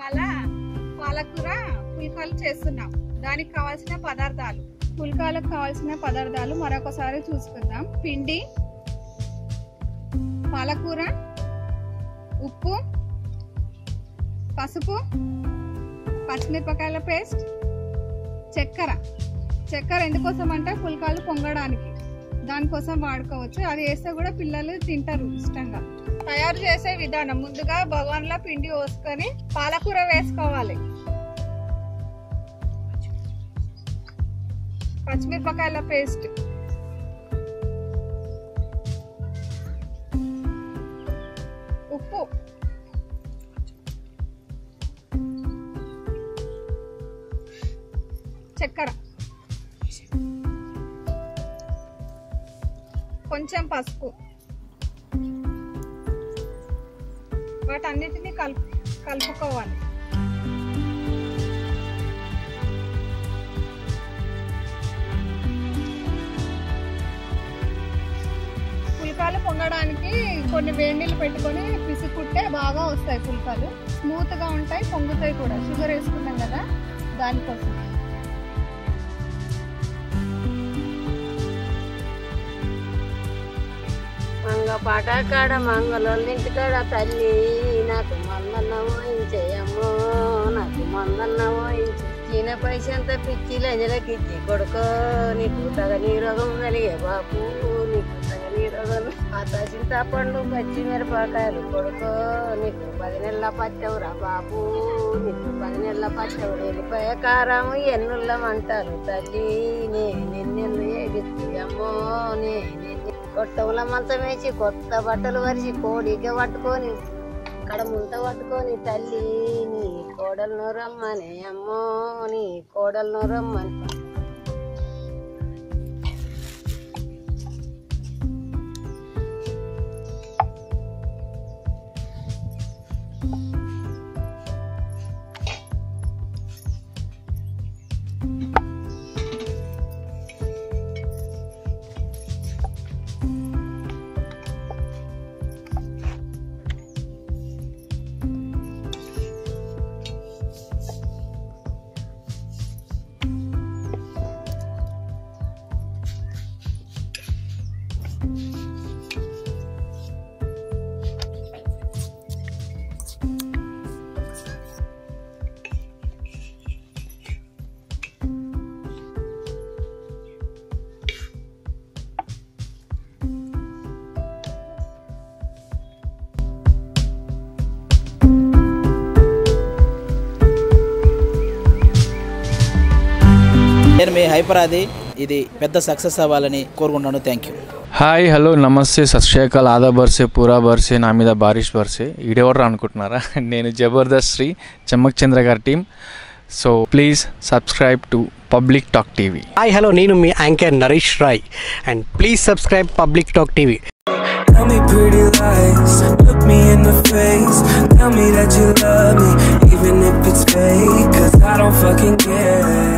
ఇవాళ పాలకూర పుల్కాలు చేస్తున్నాం దానికి కావాల్సిన పదార్థాలు పుల్కాలకు కావాల్సిన పదార్థాలు మరొకసారి చూసుకుందాం పిండి పాలకూర ఉప్పు పసుపు పచ్చిమిరపకాయల పేస్ట్ చక్కెర చక్కెర ఎందుకోసం అంటే పుల్కాలు పొంగడానికి దానికోసం వాడుకోవచ్చు అది వేస్తే కూడా పిల్లలు తింటారు ఇష్టంగా తయారు చేసే విధానం ముందుగా భగవాన్లో పిండి పోసుకొని పాలకూర వేసుకోవాలి పచ్చిమిరపకాయల పేస్ట్ ఉప్పు చక్కెర కొంచెం పసుపు వాటన్నిటిని కలుపు కలుపుకోవాలి పుల్కాలు పొంగడానికి కొన్ని వేడి నీళ్ళు పెట్టుకొని పిసుకుంటే బాగా వస్తాయి పుల్కాలు స్మూత్ గా ఉంటాయి పొంగుతాయి కూడా షుగర్ వేసుకున్నాం కదా దానికోసం మంగ పాట కాడ మంగళోళ్ళింటి కాడ తల్లి నాకు మందన్న పోయించేయమ్మో నాకు మందన్న పోయించు చిన్న పైసంత పిచ్చి లంజలకిచ్చి కొడుకో నీకు తగని రోగం కలిగే బాపు నీకు తగని రోగం పాత చింతపండు పచ్చి మిరపకాయలు కొడుకో నీకు పది నెలల పచ్చవురా బాపు నీకు పది నెలల పచ్చవుడు వెళ్ళిపోయే కారం ఎన్నుళ్ళమంటారు తల్లి నే నిన్నెల్లు ఏడిస్తు అమ్మో నే నిన్ను కొట్టముల మంచం వేసి కొత్త బట్టలు వరిసి కోడికే పట్టుకొని కడ ముంత పట్టుకొని తల్లి నీ కోడలను రమ్మని అమ్మో నీ కోడలను రమ్మని నేను మీ హైపరాది ఇది పెద్ద సక్సెస్ అవ్వాలని కోరుకుంటున్నాను థ్యాంక్ యూ హాయ్ హలో నమస్తే సత్ శ్రీ అకాల్ ఆదా బర్సే పూరా బర్సే నా మీద బారిష్ బర్సే ఈడెవరు అనుకుంటున్నారా నేను జబర్దస్త్ శ్రీ చమ్మక్ చంద్ర గారి team so please subscribe to public talk TV hi hello నేను మీ anchor Naresh Rai and please subscribe public talk TV Tell me pretty lies, look me in the face. Tell me that you love me, even if it's fake. Cause I don't fucking care.